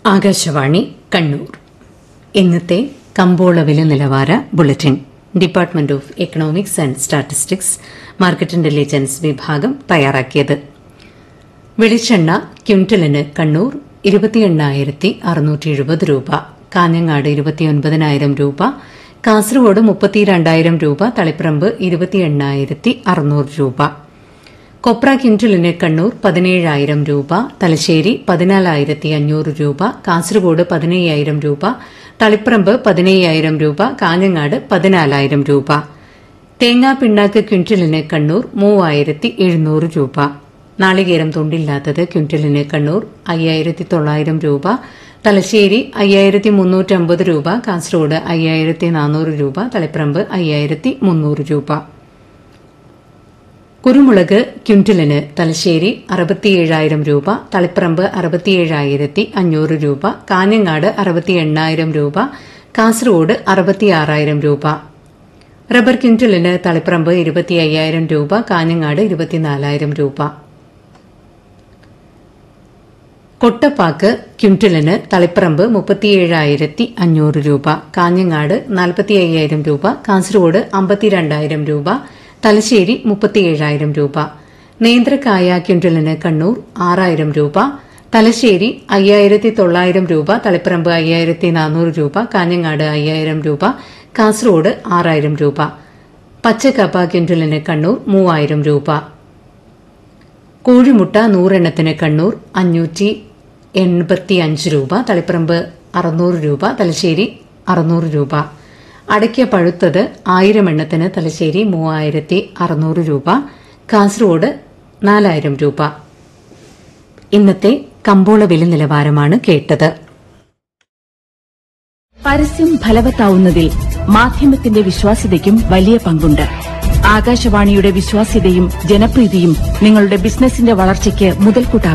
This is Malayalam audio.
ആകാശവാണി കണ്ണൂർ ഇന്നത്തെ കമ്പോള വില നിലവാര bulletin department of economics and statistics market intelligence വിഭാഗം തയ്യാറാക്കിയത് വെളിച്ചെണ്ണ ക്വിന്റലിന് കണ്ണൂർ ഇരുപത്തി എണ്ണായിരത്തി അറുന്നൂറ്റി എഴുപത് രൂപ കാഞ്ഞങ്ങാട് ഇരുപത്തിയൊൻപതിനായിരം രൂപ കാസർഗോഡ് മുപ്പത്തിരണ്ടായിരം രൂപ തളിപ്പറമ്പ് ഇരുപത്തി എണ്ണായിരത്തി അറുന്നൂറ് രൂപ കൊപ്ര ക്വിന്റലിന് കണ്ണൂർ പതിനേഴായിരം രൂപ തലശ്ശേരി പതിനാലായിരത്തി അഞ്ഞൂറ് രൂപ കാസർഗോഡ് പതിനയ്യായിരം രൂപ തളിപ്പറമ്പ് പതിനയ്യായിരം രൂപ കാഞ്ഞങ്ങാട് പതിനാലായിരം രൂപ തേങ്ങാ പിണ്ണാക്ക് ക്വിന്റലിന് കണ്ണൂർ മൂവായിരത്തി എഴുന്നൂറ് രൂപ നാളികേരം തൊണ്ടില്ലാത്തത് ക്വിന്റലിന് കണ്ണൂർ അയ്യായിരത്തി തൊള്ളായിരം രൂപ തലശ്ശേരി അയ്യായിരത്തി മുന്നൂറ്റമ്പത് രൂപ കാസർഗോഡ് അയ്യായിരത്തി നാനൂറ് രൂപ തളിപ്പറമ്പ് അയ്യായിരത്തി മുന്നൂറ് രൂപ കുരുമുളക് ക്വിന്റലിന് തലശ്ശേരി അറുപത്തിയേഴായിരം രൂപ തളിപ്പറമ്പ് അറുപത്തിയേഴായിരത്തി അഞ്ഞൂറ് രൂപ കാഞ്ഞങ്ങാട് അറുപത്തി എണ്ണായിരം രൂപ കാസർഗോഡ് അറുപത്തിയാറായിരം രൂപ റബ്ബർ ക്വിന്റലിന് തളിപ്പറമ്പ് ഇരുപത്തി അയ്യായിരം രൂപ കാഞ്ഞങ്ങാട് ഇരുപത്തിനാലായിരം രൂപ കൊട്ടപ്പാക്ക് ക്വിന്റലിന് തളിപ്പറമ്പ് മുപ്പത്തിയേഴായിരത്തി അഞ്ഞൂറ് രൂപ കാഞ്ഞങ്ങാട് നാൽപ്പത്തി അയ്യായിരം രൂപ കാസർഗോഡ് അമ്പത്തിരണ്ടായിരം രൂപ തലശ്ശേരി മുപ്പത്തിയേഴായിരം രൂപ നേന്ത്രക്കായ ക്വിന്റലിന് കണ്ണൂർ ആറായിരം രൂപ തലശ്ശേരി അയ്യായിരത്തി തൊള്ളായിരം രൂപ തളിപ്പറമ്പ് അയ്യായിരത്തി നാനൂറ് രൂപ കാഞ്ഞങ്ങാട് അയ്യായിരം രൂപ കാസർഗോഡ് ആറായിരം രൂപ പച്ചക്കപ്പ ക്വിന്റലിന് കണ്ണൂർ മൂവായിരം രൂപ കോഴിമുട്ട നൂറെണ്ണത്തിന് കണ്ണൂർ അഞ്ഞൂറ്റി എൺപത്തി അഞ്ച് രൂപ തളിപ്പറമ്പ് അറുന്നൂറ് രൂപ തലശ്ശേരി അറുന്നൂറ് രൂപ അടയ്ക്ക പഴുത്തത് ആയിരം എണ്ണത്തിന് തലശ്ശേരി മൂവായിരത്തി അറുന്നൂറ് രൂപ കാസർഗോഡ് നാലായിരം രൂപ ഇന്നത്തെ കമ്പോള വില നിലവാരമാണ് കേട്ടത് പരസ്യം ഫലവത്താവുന്നതിൽ മാധ്യമത്തിന്റെ വിശ്വാസ്യതയ്ക്കും വലിയ പങ്കുണ്ട് ആകാശവാണിയുടെ വിശ്വാസ്യതയും ജനപ്രീതിയും നിങ്ങളുടെ ബിസിനസിന്റെ വളർച്ചയ്ക്ക് മുതൽക്കൂട്ടാവും